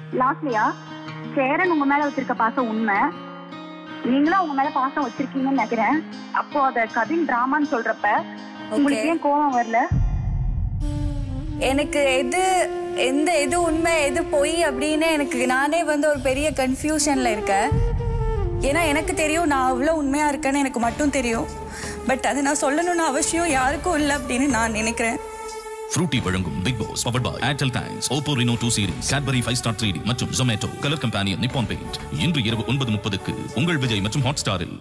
லாஸ்ட்லியா சேரன் உங்க மேல வச்சிருக்க பாசம் உண்மை நீங்களும் உங்க மேல பாசம் வச்சிருக்கீங்கன்னு நினைக்கிறேன் அப்போ அத கவின் டிராமான்னு சொல்றப்ப உங்களுக்கு ஏன் கோவம் வரல எனக்கு எது எந்த எது உண்மை எது பொய் அப்படின்னு எனக்கு நானே வந்து ஒரு பெரிய கன்ஃபியூஷன்ல இருக்கேன் ஏன்னா எனக்கு தெரியும் நான் அவ்வளோ உண்மையா இருக்கேன்னு எனக்கு மட்டும் தெரியும் பட் அது நான் சொல்லணும்னு அவசியம் யாருக்கும் இல்லை அப்படின்னு நான் நினைக்கிறேன் ஃப்ரூட்டி வழங்கும் Bigg Boss power by Airtel thanks Oppo Reno two series Cadbury Five Star three மற்றும் Zomato colour company Nippon paint இன்று இரவு ஒன்பது முப்பதுக்கு உங்கள் விஜய் மற்றும் ஹாட் ஸ்டாரில்